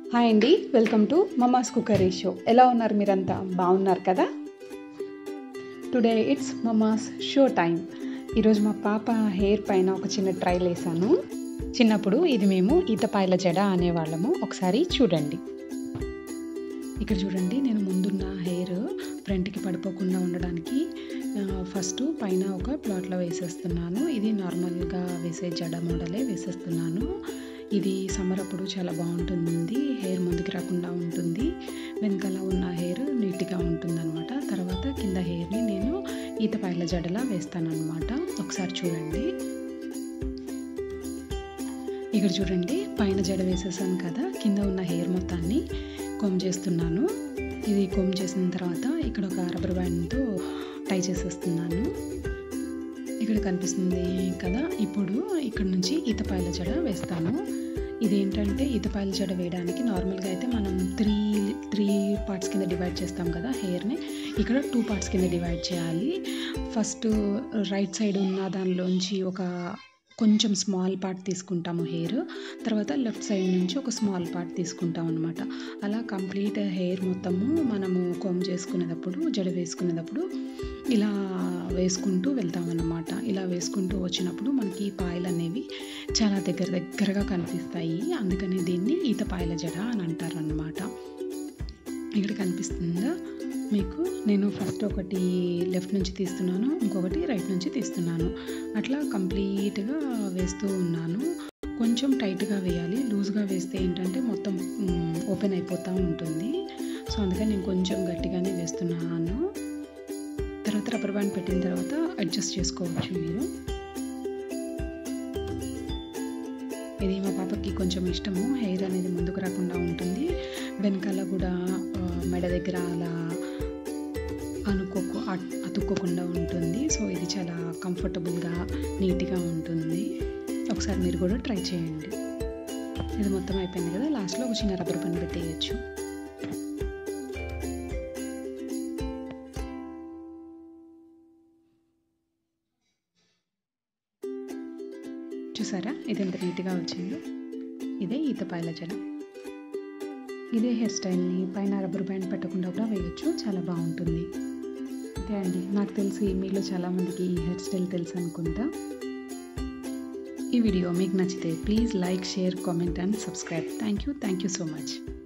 hi అండి welcome to mama's cookery show ఎలా ఉన్నారు మీరంతా బాగున్నారు కదా today it's mama's show time ఈరోజు మా పాప హెయిర్ పైన ఒక చిన్న ట్రైల్ వేసాను చిన్నప్పుడు ఇది మేము ఈతపాయల జడ అనేవాళ్ళము ఒకసారి చూడండి ఇక్కడ చూడండి నేను ముందున్న హెయిర్ ఫ్రంట్కి పడిపోకుండా ఉండడానికి ఆ, ఫస్ట్ పైన ఒక ప్లాట్లో వేసేస్తున్నాను ఇది నార్మల్గా వేసే జడ మోడలే వేసేస్తున్నాను ఇది సమ్మర్ అప్పుడు చాలా బాగుంటుంది హెయిర్ ముందుకు రాకుండా ఉంటుంది వెనకాల ఉన్న హెయిర్ నీట్గా ఉంటుంది అనమాట తర్వాత కింద హెయిర్ని నేను ఈతపాయల జడలా వేస్తాను అనమాట ఒకసారి చూడండి ఇక్కడ చూడండి పైన జడ వేసేసాను కదా కింద ఉన్న హెయిర్ మొత్తాన్ని కొమ్ చేస్తున్నాను ఇది కొమ్ చేసిన తర్వాత ఇక్కడ ఒక రబ్బర్ బ్యాండ్తో టై చేసేస్తున్నాను ఇక్కడ కనిపిస్తుంది కదా ఇప్పుడు ఇక్కడ నుంచి ఈతపాయల జడ వేస్తాను ఇదేంటంటే ఈతపాయల జడ వేయడానికి నార్మల్గా అయితే మనం త్రీ త్రీ పార్ట్స్ కింద డివైడ్ చేస్తాం కదా హెయిర్ని ఇక్కడ టూ పార్ట్స్ కింద డివైడ్ చేయాలి ఫస్ట్ రైట్ సైడ్ ఉన్న దానిలోంచి ఒక కొంచెం స్మాల్ పార్ట్ తీసుకుంటాము హెయిర్ తర్వాత లెఫ్ట్ సైడ్ నుంచి ఒక స్మాల్ పార్ట్ తీసుకుంటాం అనమాట అలా కంప్లీట్ హెయిర్ మొత్తము మనము కోమ్ చేసుకునేటప్పుడు జడ వేసుకునేటప్పుడు ఇలా వేసుకుంటూ వెళ్తామన్నమాట ఇలా వేసుకుంటూ వచ్చినప్పుడు మనకి ఈ పాయలు అనేవి చాలా దగ్గర దగ్గరగా కనిపిస్తాయి అందుకని దీన్ని ఈత పాయల జడ అని అంటారు అనమాట ఇక్కడ కనిపిస్తుందా మీకు నేను ఫస్ట్ ఒకటి లెఫ్ట్ నుంచి తీస్తున్నాను ఇంకొకటి రైట్ నుంచి తీస్తున్నాను అట్లా కంప్లీట్గా వేస్తూ ఉన్నాను కొంచెం టైట్గా వేయాలి లూజ్గా వేస్తే ఏంటంటే మొత్తం ఓపెన్ అయిపోతూ ఉంటుంది సో అందుకని నేను కొంచెం గట్టిగానే వేస్తున్నాను తర్వాత రబ్బర్ బ్యాండ్ పెట్టిన తర్వాత అడ్జస్ట్ చేసుకోవచ్చు మీరు ఇది మా పాపకి కొంచెం ఇష్టము హెయిర్ అనేది ముందుకు రాకుండా ఉంటుంది వెనకాల కూడా ఆ, మెడ దగ్గర అలా అనుకోకు అట్- అతుక్కోకుండా ఉంటుంది సో ఇది చాలా కంఫర్టబుల్గా నీట్గా ఉంటుంది ఒకసారి మీరు కూడా ట్రై చేయండి ఇది మొత్తం అయిపోయింది కదా లాస్ట్లో ఒక చిన్న రబ్బర్ పని పెట్టేయచ్చు చూసారా ఇది ఎంత నీట్గా వచ్చిందో ఇదే ఈతపాయల జడ ఇదే హెయిర్ స్టైల్ని పైన రబ్బర్ బ్యాండ్ పెట్టకుండా కూడా వేయొచ్చు చాలా బాగుంటుంది అంతే అండి నాకు తెలిసి మీలో చాలామందికి ఈ హెయిర్ స్టైల్ తెలుసు అనుకుంటా ఈ వీడియో మీకు నచ్చితే please like share comment and subscribe thank you thank you so much